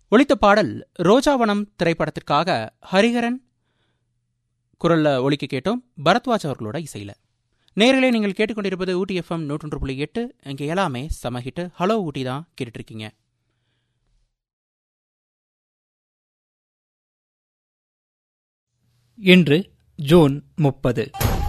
ஒலித்த பாடல் ரோஜாவனம் திரைப்படத்திற்காக ஹரிஹரன் குரல்ல ஒலிக்க கேட்டோம் பரத்வாஜ் அவர்களோட இசையில நேரிலே நீங்கள் கேட்டுக்கொண்டிருப்பது ஊட்டி எஃப்எம் நூற்றொன்று புள்ளி எட்டு இங்கே எல்லாமே செம ஹிட்டு ஹலோ ஊட்டி தான் கேட்டுட்டு இருக்கீங்க இன்று ஜூன் முப்பது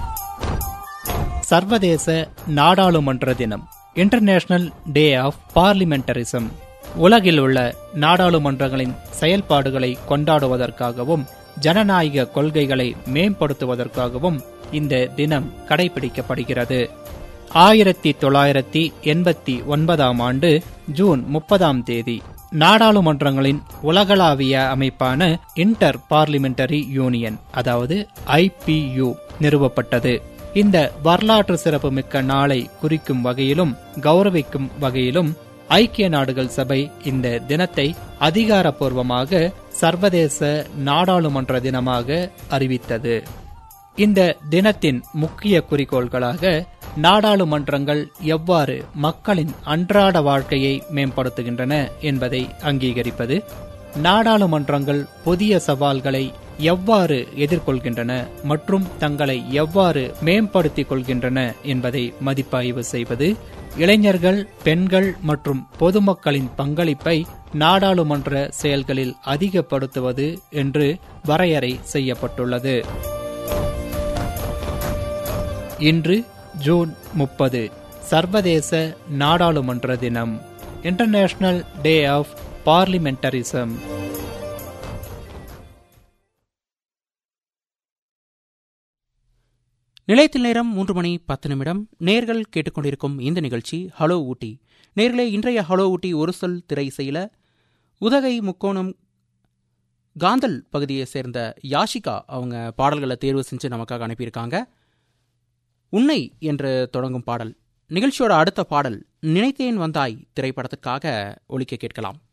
சர்வதேச நாடாளுமன்ற தினம் இன்டர்நேஷனல் டே ஆஃப் பார்லிமெண்டரிசம் உலகில் உள்ள நாடாளுமன்றங்களின் செயல்பாடுகளை கொண்டாடுவதற்காகவும் ஜனநாயக கொள்கைகளை மேம்படுத்துவதற்காகவும் இந்த தினம் கடைபிடிக்கப்படுகிறது ஆயிரத்தி தொள்ளாயிரத்தி எண்பத்தி ஒன்பதாம் ஆண்டு ஜூன் முப்பதாம் தேதி நாடாளுமன்றங்களின் உலகளாவிய அமைப்பான இன்டர் பார்லிமெண்டரி யூனியன் அதாவது ஐபியு நிறுவப்பட்டது இந்த வரலாற்று சிறப்புமிக்க நாளை குறிக்கும் வகையிலும் கௌரவிக்கும் வகையிலும் ஐக்கிய நாடுகள் சபை இந்த தினத்தை அதிகாரப்பூர்வமாக சர்வதேச நாடாளுமன்ற தினமாக அறிவித்தது இந்த தினத்தின் முக்கிய குறிக்கோள்களாக நாடாளுமன்றங்கள் எவ்வாறு மக்களின் அன்றாட வாழ்க்கையை மேம்படுத்துகின்றன என்பதை அங்கீகரிப்பது நாடாளுமன்றங்கள் புதிய சவால்களை எவ்வாறு எதிர்கொள்கின்றன மற்றும் தங்களை எவ்வாறு மேம்படுத்திக் கொள்கின்றன என்பதை மதிப்பாய்வு செய்வது இளைஞர்கள் பெண்கள் மற்றும் பொதுமக்களின் பங்களிப்பை நாடாளுமன்ற செயல்களில் அதிகப்படுத்துவது என்று வரையறை செய்யப்பட்டுள்ளது இன்று ஜூன் முப்பது சர்வதேச நாடாளுமன்ற தினம் இன்டர்நேஷனல் டே ஆஃப் பார்லிமெண்டரிசம் நிலையத்தில் நேரம் மூன்று மணி பத்து நிமிடம் நேர்கள் கேட்டுக்கொண்டிருக்கும் இந்த நிகழ்ச்சி ஹலோ ஊட்டி நேர்களே இன்றைய ஹலோ ஊட்டி ஒரு சொல் திரை இசையில உதகை முக்கோணம் காந்தல் பகுதியை சேர்ந்த யாஷிகா அவங்க பாடல்களை தேர்வு செஞ்சு நமக்காக அனுப்பியிருக்காங்க உன்னை என்று தொடங்கும் பாடல் நிகழ்ச்சியோட அடுத்த பாடல் நினைத்தேன் வந்தாய் திரைப்படத்திற்காக ஒலிக்க கேட்கலாம்